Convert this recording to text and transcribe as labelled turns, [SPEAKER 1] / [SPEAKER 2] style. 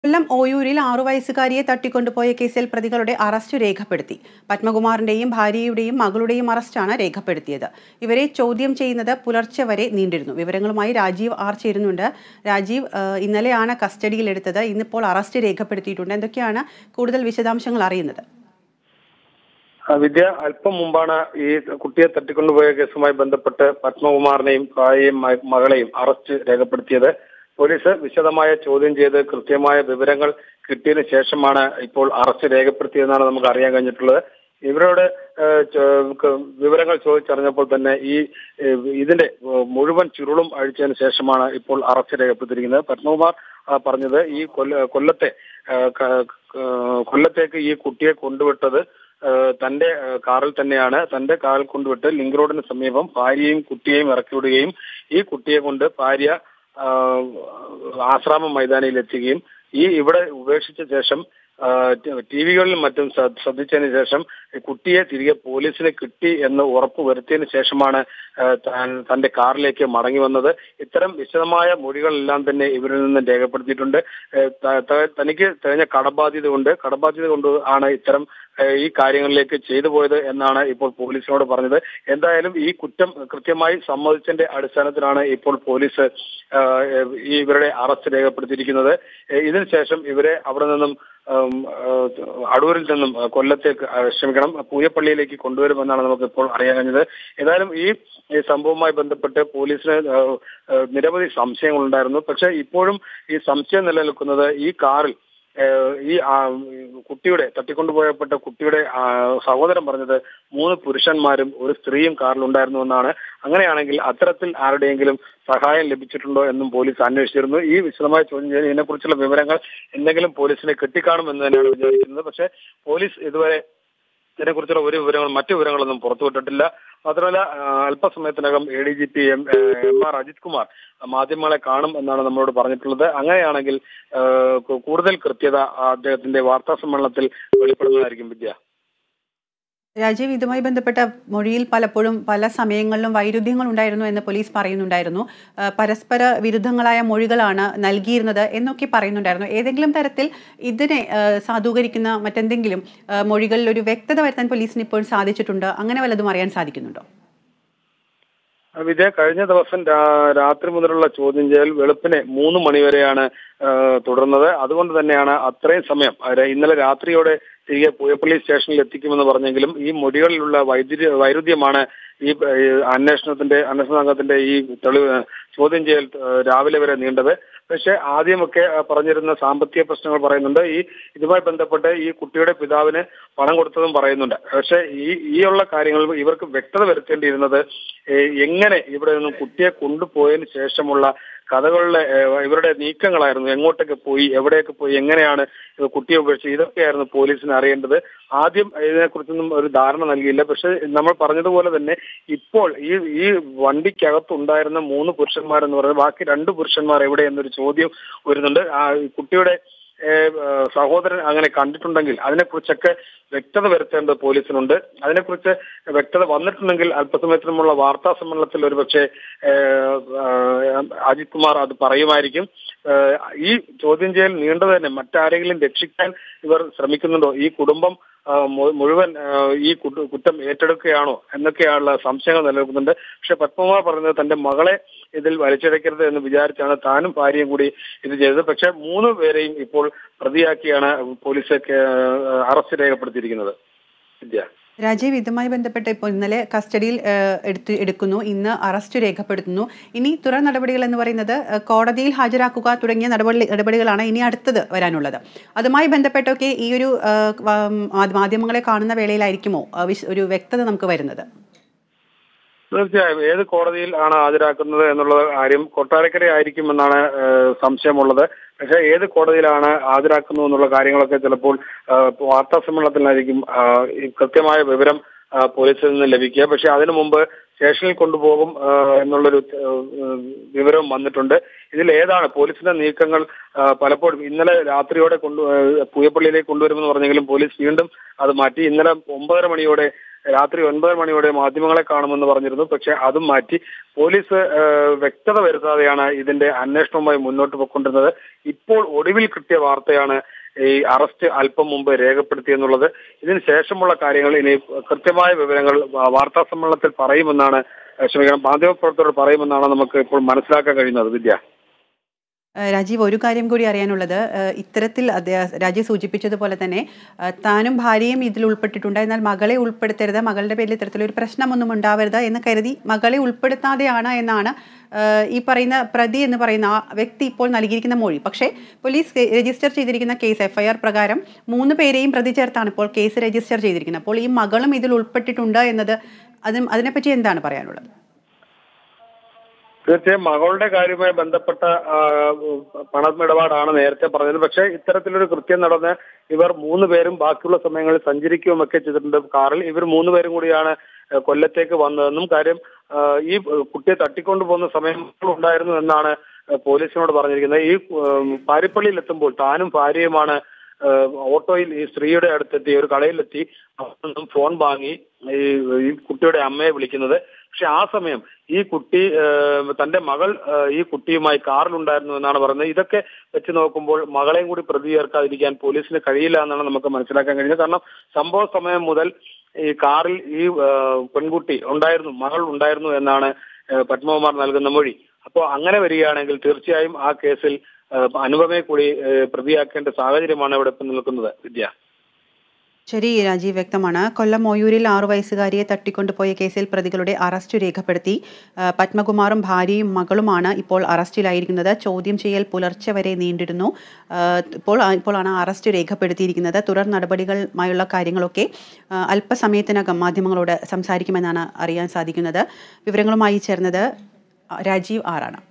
[SPEAKER 1] കൊല്ലം ഓയൂരിൽ ആറു വയസ്സുകാരിയെ തട്ടിക്കൊണ്ടുപോയ കേസിൽ പ്രതികളുടെ അറസ്റ്റ് രേഖപ്പെടുത്തി പത്മകുമാറിന്റെയും ഭാര്യയുടെയും മകളുടെയും അറസ്റ്റാണ് രേഖപ്പെടുത്തിയത് ഇവരെ ചോദ്യം ചെയ്യുന്നത് പുലർച്ചെ വരെ നീണ്ടിരുന്നു വിവരങ്ങളുമായി രാജീവ് ആർ ചേരുന്നുണ്ട് രാജീവ് ഏഹ്, ഇന്നലെയാണ് കസ്റ്റഡിയിലെടുത്തത് ഇന്നിപ്പോൾ അറസ്റ്റ് രേഖപ്പെടുത്തിയിട്ടുണ്ട് എന്തൊക്കെയാണ് കൂടുതൽ വിശദാംശങ്ങൾ അറിയുന്നത്
[SPEAKER 2] ആ, വിദ്യ അല്പം മുമ്പാണ് ഈ കുട്ടിയെ തട്ടിക്കൊണ്ടുപോയ കേസുമായി ബന്ധപ്പെട്ട് പത്മകുമാറിനെയും ഭാര്യയും മ- മകളെയും അറസ്റ്റ് രേഖപ്പെടുത്തിയത് പോലീസ് വിശദമായ ചോദ്യം ചെയ്ത് കൃത്യമായ വിവരങ്ങൾ കിട്ടിയതിനു ശേഷമാണ് ഇപ്പോൾ അറസ്റ്റ് രേഖപ്പെടുത്തിയതെന്നാണ് നമുക്ക് അറിയാൻ കഴിഞ്ഞിട്ടുള്ളത് ഇവരോട് ഏഹ്, ചോ- ക- വിവരങ്ങൾ ചോദിച്ചറിഞ്ഞപ്പോൾ തന്നെ ഈ ഏഹ്, ഇതിന്റെ ഏഹ്, മുഴുവൻ ചുരുളും അഴിച്ചതിന് ശേഷമാണ് ഇപ്പോൾ അറസ്റ്റ് രേഖപ്പെടുത്തിയിരിക്കുന്നത് പത്മകുമാർ ആ, പറഞ്ഞത് ഈ കൊല്ല കൊല്ലത്തെ ഏഹ്, ക- ക- കൊല്ലത്തേക്ക് ഈ കുട്ടിയെ കൊണ്ടുവിട്ടത് ഏഹ് തന്റെ ഏഹ് കാറിൽ തന്നെയാണ് തന്റെ കാറിൽ കൊണ്ടുവിട്ട് ലിങ്ക് റോഡിന് സമീപം ഭാര്യയും കുട്ടിയെയും ഇറക്കി വിടുകയും ഈ കുട്ടിയെ കൊണ്ട് ഭാര്യ ആഹ് ആശ്രാമം മൈതാനിയിൽ എത്തുകയും ഈ ഇവിടെ ഉപേക്ഷിച്ച ശേഷം ടി വികളിലും മറ്റും ശ്ര- ശ്രദ്ധിച്ചതിന് ശേഷം ഈ കുട്ടിയെ തിരികെ പോലീസിന് കിട്ടി എന്ന് ഉറപ്പ് വരുത്തിയതിനു ശേഷമാണ് ആഹ് താൻ- തന്റെ കാറിലേക്ക് മടങ്ങി വന്നത് ഇത്തരം വിശദമായ മൊഴികളെല്ലാം തന്നെ ഇവരിൽ നിന്ന് രേഖപ്പെടുത്തിയിട്ടുണ്ട് ഏഹ് ത- ത- തനിക്ക് തികഞ്ഞ കടബാധ്യത കൊണ്ട് കടബാധ്യത കൊണ്ട് ആണ് ഇത്തരം ഏഹ് ഈ കാര്യങ്ങളിലേക്ക് ചെയ്തു പോയത് എന്നാണ് ഇപ്പോൾ പോലീസിനോട് പറഞ്ഞത് എന്തായാലും ഈ കുറ്റം കൃത്യമായി സമ്മതിച്ചതിന്റെ അടിസ്ഥാനത്തിലാണ് ഇപ്പോൾ പോലീസ് ആഹ് ഈ ഇവരുടെ അറസ്റ്റ് രേഖപ്പെടുത്തിയിരിക്കുന്നത് ഏഹ് ഇതിനുശേഷം ഇവരെ അവിടെ നിന്നും ഉം, ആഹ് അടൂരിൽ നിന്നും കൊല്ലത്തേക്ക് ആഹ് ക്ഷമിക്കണം പൂയപ്പള്ളിയിലേക്ക് കൊണ്ടുവരുമെന്നാണ് നമുക്ക് ഇപ്പോൾ അറിയാൻ കഴിഞ്ഞത് ഏതായാലും ഈ ഈ സംഭവവുമായി ബന്ധപ്പെട്ട് പോലീസിന് ആഹ് ആഹ് നിരവധി സംശയങ്ങളുണ്ടായിരുന്നു പക്ഷെ ഇപ്പോഴും ഈ സംശയം നിലനിൽക്കുന്നത് ഈ കാറിൽ ഏഹ് ഈ ആ, കുട്ടിയുടെ തട്ടിക്കൊണ്ടുപോയപ്പെട്ട കുട്ടിയുടെ ആ, സഹോദരൻ പറഞ്ഞത് മൂന്ന് പുരുഷന്മാരും ഒരു സ്ത്രീയും കാറിലുണ്ടായിരുന്നു എന്നാണ് അങ്ങനെയാണെങ്കിൽ അത്തരത്തിൽ ആരുടെയെങ്കിലും സഹായം ലഭിച്ചിട്ടുണ്ടോ എന്നും പോലീസ് അന്വേഷിച്ചിരുന്നു ഈ വിശദമായ ചോദ്യം ചെയ്യൽ ഇതിനെക്കുറിച്ചുള്ള വിവരങ്ങൾ എന്തെങ്കിലും പോലീസിനെ കിട്ടിക്കാണുമെന്ന് തന്നെയാണ് വിചാരിക്കുന്നത് പക്ഷേ പോലീസ് ഇതുവരെ ഇതിനെക്കുറിച്ചുള്ള ഒരു വിവരങ്ങളും മറ്റു വിവരങ്ങളൊന്നും പുറത്തുവിട്ടിട്ടില്ല മാത്രമല്ല ആ, അല്പസമയത്തിനകം A D G P M M R Ajith Kumar മാധ്യമങ്ങളെ കാണും എന്നാണ് നമ്മളോട് പറഞ്ഞിട്ടുള്ളത് അങ്ങനെയാണെങ്കിൽ ആ, കു- കൂടുതൽ കൃത്യത അദ്ദേഹത്തിന്റെ വാർത്താ സമ്മേളനത്തിൽ വെളിപ്പെടുന്നതായിരിക്കും വിദ്യ
[SPEAKER 1] രാജീവ് ഇതുമായി ബന്ധപ്പെട്ട മൊഴിയിൽ പലപ്പോഴും പല സമയങ്ങളിലും വൈരുദ്ധ്യങ്ങൾ ഉണ്ടായിരുന്നു എന്ന് പോലീസ് പറയുന്നുണ്ടായിരുന്നു ആ, പരസ്പര വിരുദ്ധങ്ങളായ മൊഴികളാണ് നൽകിയിരുന്നത് എന്നൊക്കെ പറയുന്നുണ്ടായിരുന്നു ഏതെങ്കിലും തരത്തിൽ ഇതിനെ ആ, സാധൂകരിക്കുന്ന മറ്റെന്തെങ്കിലും ആ, മൊഴികളിൽ ഒരു വ്യക്തത വരുത്താൻ പോലീസിന് ഇപ്പോൾ സാധിച്ചിട്ടുണ്ട് അങ്ങനെ വല്ലതും അറിയാൻ സാധിക്കുന്നുണ്ടോ
[SPEAKER 2] വിജയ കഴിഞ്ഞ ദിവസം രാ- രാത്രി മുതലുള്ള ചോദ്യം ചെയ്യൽ വെളുപ്പിനെ മൂന്ന് മണിവരെയാണ് ആ, തുടർന്നത് അതുകൊണ്ട് തന്നെയാണ് അത്രയും സമയം ആ, ഇന്നലെ രാത്രിയോടെ തിരികെ പൂയപ്പള്ളി സ്റ്റേഷനിൽ എത്തിക്കുമെന്ന് പറഞ്ഞെങ്കിലും ഈ മൊഴികളിലുള്ള വൈദ്യുതി വൈരുദ്ധ്യമാണ് ഈ ആ, ഈ അന്വേഷണത്തിന്റെ അന്വേഷണ സംഘത്തിന്റെ ഈ തെളിവ് ചോദ്യം ചെയ്യൽ ആ, രാവിലെ വരെ നീണ്ടത് പക്ഷേ ആദ്യമൊക്കെ ആ, പറഞ്ഞിരുന്ന സാമ്പത്തിക പ്രശ്നങ്ങൾ പറയുന്നുണ്ട് ഈ ഇതുമായി ബന്ധപ്പെട്ട് ഈ കുട്ടിയുടെ പിതാവിന് പണം കൊടുത്തതും പറയുന്നുണ്ട് പക്ഷേ ഈ ഈ ഉള്ള കാര്യങ്ങൾ ഇവർക്ക് വ്യക്തത വരുത്തേണ്ടിയിരുന്നത് ഏ, എങ്ങനെ ഇവിടെ നിന്നും കുട്ടിയെ കൊണ്ടുപോയതിനു ശേഷമുള്ള കഥകളിലെ ഏ, ഇവരുടെ നീക്കങ്ങളായിരുന്നു എങ്ങോട്ടൊക്കെ പോയി എവിടെയൊക്കെ പോയി എങ്ങനെയാണ് ഇത് കുട്ടിയെ ഉപേക്ഷിച്ചത് ഇതൊക്കെയായിരുന്നു പോലീസിന് അറിയേണ്ടത് ആദ്യം ഇതിനെക്കുറിച്ചൊന്നും ഒരു ധാരണ നൽകിയില്ല പക്ഷെ നമ്മൾ പറഞ്ഞതുപോലെ തന്നെ ഇപ്പോൾ ഈ ഈ വണ്ടിക്കകത്തുണ്ടായിരുന്ന മൂന്ന് പുരുഷന്മാരെന്ന് പറയുന്നത് ബാക്കി രണ്ട് പുരുഷന്മാർ എവിടെ എന്നൊരു ചോദ്യം വരുന്നുണ്ട് ആ ഈ കുട്ടിയുടെ ഏഹ്, ഏഹ്, സഹോദരൻ അങ്ങനെ കണ്ടിട്ടുണ്ടെങ്കിൽ അതിനെക്കുറിച്ചൊക്കെ വ്യക്തത വരുത്തേണ്ടത് പോലീസിനുണ്ട് അതിനെക്കുറിച്ച് വ്യക്തത വന്നിട്ടുണ്ടെങ്കിൽ അല്പസമയത്തിനുമുള്ള വാർത്താ സമ്മേളനത്തിൽ ഒരുപക്ഷെ ഏഹ്, ഏഹ്, അജിത് കുമാർ അത് പറയുമായിരിക്കും ഏഹ്, ഈ ചോദ്യം ചെയ്യൽ നീണ്ടത് തന്നെ മറ്റാരെങ്കിലും രക്ഷിക്കാൻ ഇവർ ശ്രമിക്കുന്നുണ്ടോ ഈ കുടുംബം ആ, മു- മുഴുവൻ ആ, ഈ കുറ്റ- കുറ്റം ഏറ്റെടുക്കുകയാണോ എന്നൊക്കെയുള്ള സംശയങ്ങൾ നിലനിൽക്കുന്നുണ്ട് പക്ഷെ പത്മകുമാർ പറഞ്ഞത് തന്റെ മകളെ ഇതിൽ വലിച്ചിഴക്കരുത് എന്ന് വിചാരിച്ചാണ് താനും ഭാര്യയും കൂടി ഇത് ചെയ്തത് പക്ഷെ മൂന്ന് പേരെയും ഇപ്പോൾ പ്രതിയാക്കിയാണ് പോലീസ് കേ- അറസ്റ്റ് രേഖപ്പെടുത്തിയിരിക്കുന്നത് വിദ്യ
[SPEAKER 1] രാജീവ് ഇതുമായി ബന്ധപ്പെട്ട് ഇപ്പോൾ ഇന്നലെ കസ്റ്റഡിയിൽ ആ, എടുത്ത് എടുക്കുന്നു ഇന്ന് അറസ്റ്റ് രേഖപ്പെടുത്തുന്നു ഇനി തുടർ നടപടികൾ എന്ന് പറയുന്നത് ആ, കോടതിയിൽ ഹാജരാക്കുക തുടങ്ങിയ നടപടി നടപടികളാണ് ഇനി അടുത്തത് വരാനുള്ളത് അതുമായി ബന്ധപ്പെട്ടൊക്കെ ഈ ഒരു ആ, വ- മാധ്യമങ്ങളെ കാണുന്ന വേളയിലായിരിക്കുമോ ആ, വിശ- ഒരു വ്യക്തത നമുക്ക് വരുന്നത്
[SPEAKER 2] തീർച്ചയായും ഏത് കോടതിയിൽ ആണ് ഹാജരാക്കുന്നത് എന്നുള്ള കാര്യം കൊട്ടാരക്കര ആയിരിക്കുമെന്നാണ് ഏഹ്, സംശയമുള്ളത് പക്ഷെ ഏത് കോടതിയിലാണ് ഹാജരാക്കുന്നത് എന്നുള്ള കാര്യങ്ങളൊക്കെ ചിലപ്പോൾ ഏഹ്, വാർത്താ സമ്മേളനത്തിലായിരിക്കും ആഹ്, ഈ കൃത്യമായ വിവരം ആഹ്, പോലീസിൽ നിന്ന് ലഭിക്കുക പക്ഷെ അതിനു മുമ്പ് സ്റ്റേഷനിൽ കൊണ്ടുപോകും ആഹ്, എന്നുള്ളൊരു ഏഹ്, വിവരവും വന്നിട്ടുണ്ട് ഇതിൽ ഏതാണ് പോലീസിന്റെ നീക്കങ്ങൾ ആഹ്, പലപ്പോഴും ഇന്നലെ രാത്രിയോടെ കൊണ്ടു ഏഹ്, പൂയപ്പള്ളിയിലേക്ക് കൊണ്ടുവരുമെന്ന് പറഞ്ഞെങ്കിലും പോലീസ് വീണ്ടും അത് മാറ്റി ഇന്നലെ ഒമ്പതര മണിയോടെ രാത്രി ഒൻപത് മണിയോടെ മാധ്യമങ്ങളെ കാണുമെന്ന് പറഞ്ഞിരുന്നു പക്ഷെ അതും മാറ്റി പോലീസ് ഏഹ്, വ്യക്തത വരുത്താതെയാണ് ഇതിന്റെ അന്വേഷണവുമായി മുന്നോട്ട് പോയിക്കൊണ്ടിരുന്നത് ഇപ്പോൾ ഒടുവിൽ കിട്ടിയ വാർത്തയാണ് ഈ അറസ്റ്റ് അല്പം മുമ്പ് രേഖപ്പെടുത്തിയെന്നുള്ളത് ഇതിന് ശേഷമുള്ള കാര്യങ്ങൾ ഇനി കൃത്യമായ വിവരങ്ങൾ വാ- വാർത്താ സമ്മേളനത്തിൽ പറയുമെന്നാണ് ഏഹ്, ക്ഷമിക്കണം മാധ്യമപ്രവർത്തകർ പറയുമെന്നാണ് നമുക്ക് ഇപ്പോൾ മനസ്സിലാക്കാൻ കഴിയുന്നത് വിദ്യ
[SPEAKER 1] ഏഹ് രാജീവ് ഒരു കാര്യം കൂടി അറിയാനുള്ളത് ഏഹ് ഇത്തരത്തിൽ അദ്ദേഹം രാജീവ് സൂചിപ്പിച്ചതുപോലെ തന്നെ ഏഹ് താനും ഭാര്യയും ഇതിൽ ഉൾപ്പെട്ടിട്ടുണ്ട് എന്നാൽ മകളെ ഉൾപ്പെടുത്തരുത് മകളുടെ പേരിൽ ഇത്തരത്തിലൊരു പ്രശ്നമൊന്നും ഉണ്ടാവരുത് എന്ന് കരുതി മകളെ ഉൾപ്പെടുത്താതെയാണ് എന്നാണ് ഏഹ് ഈ പറയുന്ന പ്രതി എന്ന് പറയുന്ന ആ വ്യക്തി ഇപ്പോൾ നൽകിയിരിക്കുന്ന മൊഴി പക്ഷേ പോലീസ് കേ- രജിസ്റ്റർ ചെയ്തിരിക്കുന്ന കേസ് എഫ്ഐആർ പ്രകാരം മൂന്ന് പേരെയും പ്രതി ചേർത്താണ് ഇപ്പോൾ കേസ് രജിസ്റ്റർ ചെയ്തിരിക്കുന്നത് അപ്പോൾ ഈ മകളും ഇതിൽ ഉൾപ്പെട്ടിട്ടുണ്ട് എന്നത് അതിന് അതിനെപ്പറ്റി എന്താണ് പറയാനുള്ളത്
[SPEAKER 2] തീർച്ചയായും മകളുടെ കാര്യവുമായി ബന്ധപ്പെട്ട ആ, പണമിടപാടാണ് നേരത്തെ പറഞ്ഞത് പക്ഷേ ഇത്തരത്തിലൊരു കൃത്യം നടന്ന് ഇവർ മൂന്ന് പേരും ബാക്കിയുള്ള സമയങ്ങളിൽ സഞ്ചരിക്കുകയും ഒക്കെ ചെയ്തിട്ടുണ്ട് കാറിൽ ഇവർ മൂന്ന് പേരും കൂടിയാണ് ആ, കൊല്ലത്തേക്ക് വന്നതെന്നും കാര്യം ആ, ഈ കുട്ടിയെ തട്ടിക്കൊണ്ടു പോകുന്ന സമയം ഉണ്ടായിരുന്നു എന്നാണ് ആ, പോലീസിനോട് പറഞ്ഞിരിക്കുന്നത് ഈ ഉം, പാരിപ്പള്ളിയിൽ എത്തുമ്പോൾ താനും ഭാര്യയുമാണ് ഏഹ് ഓട്ടോയിൽ ഈ സ്ത്രീയുടെ അടുത്തെത്തി ഒരു കടയിലെത്തി അവിടെ നിന്നും ഫോൺ വാങ്ങി ഈ ഈ കുട്ടിയുടെ അമ്മയെ വിളിക്കുന്നത് പക്ഷെ ആ സമയം ഈ കുട്ടി ഏഹ് തന്റെ മകൾ ഏഹ് ഈ കുട്ടിയുമായി കാറിലുണ്ടായിരുന്നു എന്നാണ് പറയുന്നത് ഇതൊക്കെ വെച്ച് നോക്കുമ്പോൾ മകളെയും കൂടി പ്രതി ചേർക്കാതിരിക്കാൻ പോലീസിന് കഴിയില്ല എന്നാണ് നമുക്ക് മനസ്സിലാക്കാൻ കഴിയുന്നത് കാരണം സംഭവ സമയം മുതൽ ഈ കാറിൽ ഈ ഏഹ് പെൺകുട്ടി ഉണ്ടായിരുന്നു മകൾ ഉണ്ടായിരുന്നു എന്നാണ് ഏഹ് പത്മകുമാർ നൽകുന്ന മൊഴി അപ്പോൾ അങ്ങനെ വരികയാണെങ്കിൽ തീർച്ചയായും ആ കേസിൽ ഏഹ് അനുപമയെ കൂടി ഏഹ് പ്രതിയാക്കേണ്ട സാഹചര്യമാണ് ഇവിടെ ഇപ്പം നിൽക്കുന്നത് വിദ്യ
[SPEAKER 1] ശരി രാജീവ് വ്യക്തമാണ് കൊല്ലം മൊയൂരിൽ ആറു വയസ്സുകാരിയെ തട്ടിക്കൊണ്ടുപോയ കേസിൽ പ്രതികളുടെ അറസ്റ്റ് രേഖപ്പെടുത്തി ആ, പത്മകുമാറും ഭാര്യയും മകളുമാണ് ഇപ്പോൾ അറസ്റ്റിലായിരിക്കുന്നത് ചോദ്യം ചെയ്യൽ പുലർച്ചെ വരെ നീണ്ടിരുന്നു ആ, ഇപ്പോൾ ഇപ്പോഴാണ് അറസ്റ്റ് രേഖപ്പെടുത്തിയിരിക്കുന്നത് തുടർ നടപടികളുമായുള്ള കാര്യങ്ങളൊക്കെ ആ, അല്പസമയത്തിനകം മാധ്യമങ്ങളോട് സംസാരിക്കുമെന്നാണ് അറിയാൻ സാധിക്കുന്നത് വിവരങ്ങളുമായി ചേർന്നത് രാജീവ് ആറാണ്